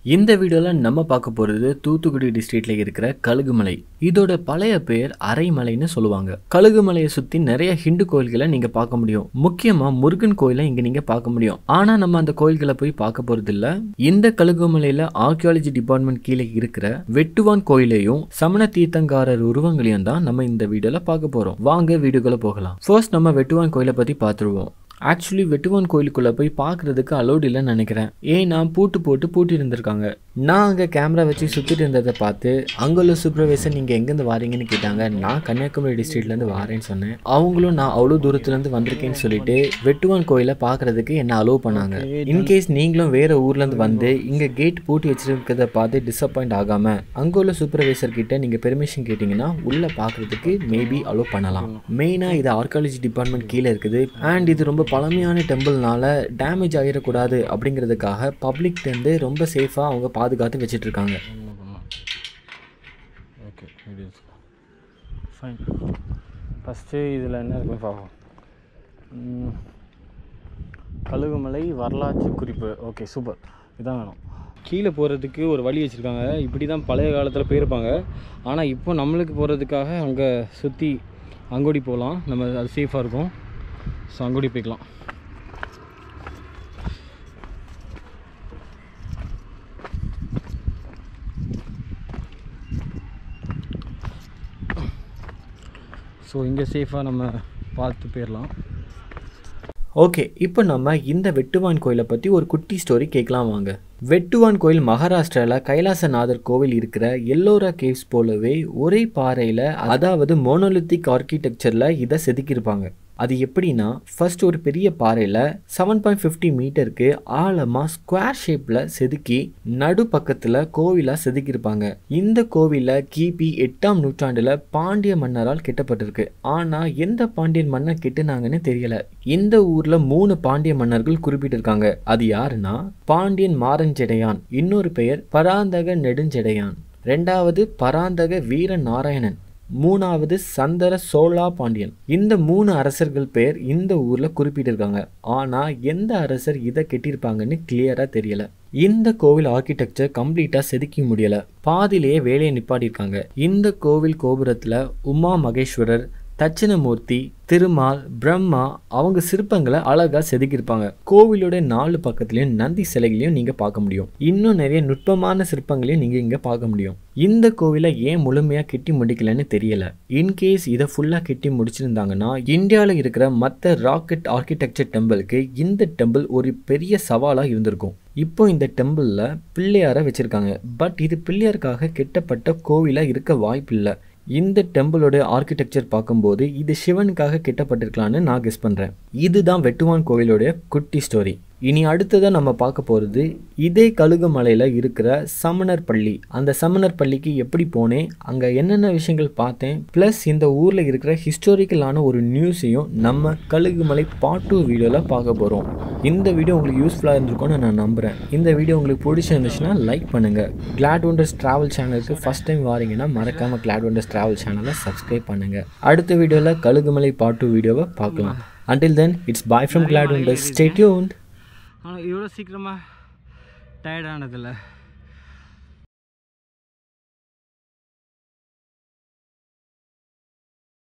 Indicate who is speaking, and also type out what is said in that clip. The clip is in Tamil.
Speaker 1: இந்த வீடியோவில் நம்ம பார்க்க போகிறது தூத்துக்குடி டிஸ்ட்ரிக்ட்ல இருக்கிற கழுகுமலை இதோட பழைய பேர் அரைமலைன்னு சொல்லுவாங்க கழுகுமலையை சுற்றி நிறைய ஹிந்து கோயில்களை நீங்கள் பார்க்க முடியும் முக்கியமாக முருகன் கோயிலை இங்கே நீங்கள் பார்க்க முடியும் ஆனால் நம்ம அந்த கோயில்களை போய் பார்க்க போகிறது இல்ல இந்த கழுகுமலையில் ஆர்கியாலஜி டிபார்ட்மெண்ட் கீழே இருக்கிற வெட்டுவான் கோயிலையும் சமண தீர்த்தங்காரர் உருவங்களையும் தான் நம்ம இந்த வீடியோவில் பார்க்க போகிறோம் வாங்க வீடியோக்குள்ள போகலாம் ஃபர்ஸ்ட் நம்ம வெட்டுவான் கோயிலை பற்றி பார்த்துருவோம் ஆக்சுவலி வெட்டுவான் கோயிலுக்குள்ளே போய் பார்க்குறதுக்கு அலோடு இல்லைன்னு நினைக்கிறேன் ஏன்னா பூட்டு போட்டு பூட்டி இருந்திருக்காங்க நான் அங்கே கேமரா வச்சு சுற்றிட்டு இருந்ததை பார்த்து அங்கே உள்ள சூப்பர்வைசர் நீங்கள் எங்கேருந்து வாரீங்கன்னு கேட்டாங்க நான் கன்னியாகுமரி டிஸ்ட்ரிக்ட்லேருந்து வாரேன்னு சொன்னேன் அவங்களும் நான் அவ்வளோ தூரத்துலேருந்து வந்திருக்கேன்னு சொல்லிட்டு வெட்டுவான் கோயிலை பார்க்குறதுக்கு என்ன அலோவ் பண்ணாங்க இன்கேஸ் நீங்களும் வேறு ஊர்லேருந்து வந்து இங்கே கேட் பூட்டி வச்சிருக்கிறத பார்த்து டிசப்பாயிண்ட் ஆகாமல் அங்கே உள்ள சூப்பர்வைசர் கிட்ட நீங்கள் பெர்மிஷன் கேட்டிங்கன்னா உள்ளே பார்க்குறதுக்கு மேபி அலோவ் பண்ணலாம் மெயினாக இது ஆர்காலஜி டிபார்ட்மெண்ட் கீழே இருக்குது அண்ட் இது ரொம்ப பழமையான டெம்பிள்னால டேமேஜ் ஆகிடக்கூடாது அப்படிங்கிறதுக்காக பப்ளிக்லேருந்து ரொம்ப சேஃபாக அவங்க பாதுகாத்து வச்சிட்டு இருக்காங்க
Speaker 2: ஓகே வீடியோஸ் ஃபைன் ஃபஸ்ட்டு இதில் என்ன இருக்குன்னு பார்ப்போம் ம், கழுகுமலை வரலாற்று குறிப்பு ஓகே சூப்பர் இதான் வேணும் கீழே போகிறதுக்கு ஒரு வழி வச்சுருக்காங்க இப்படி தான் பழைய காலத்தில் போயிருப்பாங்க ஆனால் இப்போ நம்மளுக்கு போகிறதுக்காக அங்கே சுற்றி அங்கோடி போகலாம் நம்ம அது சேஃபாக இருக்கும் ஸோ அங்கோடி போய்க்கலாம் ஸோ இங்கே சேஃபாக நம்ம பார்த்து போயிடலாம்
Speaker 1: ஓகே இப்போ நம்ம இந்த வெட்டுவான் கோயிலை பற்றி ஒரு குட்டி ஸ்டோரி கேட்கலாம் வாங்க வெட்டுவான் கோயில் மகாராஷ்டிராவில் கைலாசநாதர் கோவில் இருக்கிற எல்லோரா கேவ்ஸ் போலவே ஒரே பாறையில் அதாவது மோனோலித்திக் ஆர்கிடெக்சரில் இதை செதுக்கியிருப்பாங்க அது எப்படின்னா ஃபர்ஸ்ட் ஒரு பெரிய பாறையில் செவன் பாயிண்ட் ஃபிஃப்டி மீட்டருக்கு ஆழமாக ஸ்கொயர் ஷேப்பில் செதுக்கி நடு பக்கத்தில் கோவிலாக செதுக்கியிருப்பாங்க இந்த கோவிலில் கிபி எட்டாம் நூற்றாண்டில் பாண்டிய மன்னரால் கட்டப்பட்டிருக்கு ஆனால் எந்த பாண்டியன் மன்னர் கெட்டுனாங்கன்னு தெரியல இந்த ஊரில் மூணு பாண்டிய மன்னர்கள் குறிப்பிட்டிருக்காங்க அது யாருன்னா பாண்டியன் மாரஞ்செடையான் இன்னொரு பெயர் பராந்தக நெடுஞ்செடையான் ரெண்டாவது பராந்தக வீர நாராயணன் மூணாவது சந்தர சோழா பாண்டியன் இந்த மூணு அரசர்கள் பேர் இந்த ஊர்ல குறிப்பிட்டிருக்காங்க ஆனா எந்த அரசர் இதை கெட்டியிருப்பாங்கன்னு கிளியரா தெரியல இந்த கோவில் ஆர்கிடெக்சர் கம்ப்ளீட்டா செதுக்க முடியல பாதியிலேயே வேலையை நிப்பாட்டியிருக்காங்க இந்த கோவில் கோபுரத்துல உமா மகேஸ்வரர் தட்சிணமூர்த்தி திருமால் பிரம்மா அவங்க சிற்பங்களை அழகா செதுக்கியிருப்பாங்க கோவிலோட நாலு பக்கத்துலயும் நந்தி சிலைகளையும் நீங்க பார்க்க முடியும் இன்னும் நிறைய நுட்பமான சிற்பங்களையும் நீங்க இங்க பார்க்க முடியும் இந்த கோவிலை ஏன் முழுமையா கெட்டி முடிக்கலன்னு தெரியல இன்கேஸ் இதை ஃபுல்லா கெட்டி முடிச்சிருந்தாங்கன்னா இந்தியாவில் இருக்கிற மற்ற ராக்கெட் ஆர்கிடெக்சர் டெம்பிளுக்கு இந்த டெம்பிள் ஒரு பெரிய சவாலா இருந்திருக்கும் இப்போ இந்த டெம்பிளில் பிள்ளையாரை வச்சிருக்காங்க பட் இது பிள்ளையாருக்காக கெட்டப்பட்ட கோவிலாக இருக்க வாய்ப்பில்லை இந்த டெம்பிளோட ஆர்கிடெக்சர் பார்க்கும்போது இது சிவனுக்காக கெட்டப்பட்டிருக்கலான்னு நான் கெஸ் பண்ணுறேன் இதுதான் வெட்டுவான் கோவிலோட குட்டி ஸ்டோரி இனி அடுத்ததாக நம்ம பார்க்க போகிறது இதே கழுகுமலையில் இருக்கிற சமணர் பள்ளி அந்த சமணர் பள்ளிக்கு எப்படி போனேன் அங்கே என்னென்ன விஷயங்கள் பார்த்தேன் ப்ளஸ் இந்த ஊரில் இருக்கிற ஹிஸ்டாரிக்கலான ஒரு நியூஸையும் நம்ம கழுகுமலை பார்ட் டூ வீடியோவில் பார்க்க போகிறோம் இந்த வீடியோ உங்களுக்கு யூஸ்ஃபுல்லாக இருந்திருக்கும்னு நான் நம்புகிறேன் இந்த வீடியோ உங்களுக்கு பிடிச்சிருந்துச்சுன்னா லைக் பண்ணுங்கள் கிளாட் ஒண்டர்ஸ் ட்ராவல் சேனலுக்கு ஃபஸ்ட் டைம் வாரீங்கன்னா மறக்காமல் கிளாட் ஒண்டர்ஸ் ட்ராவல் சேனலை சப்ஸ்கிரைப் பண்ணுங்கள் அடுத்த வீடியோவில் கழுகுமலை பார்ட் டூ வீடியோவை பார்க்கலாம் until then it's bye from glad wonders stay tuned
Speaker 2: ஆனால் இவ்வளோ சீக்கிரமாக டயர்டானதில்லை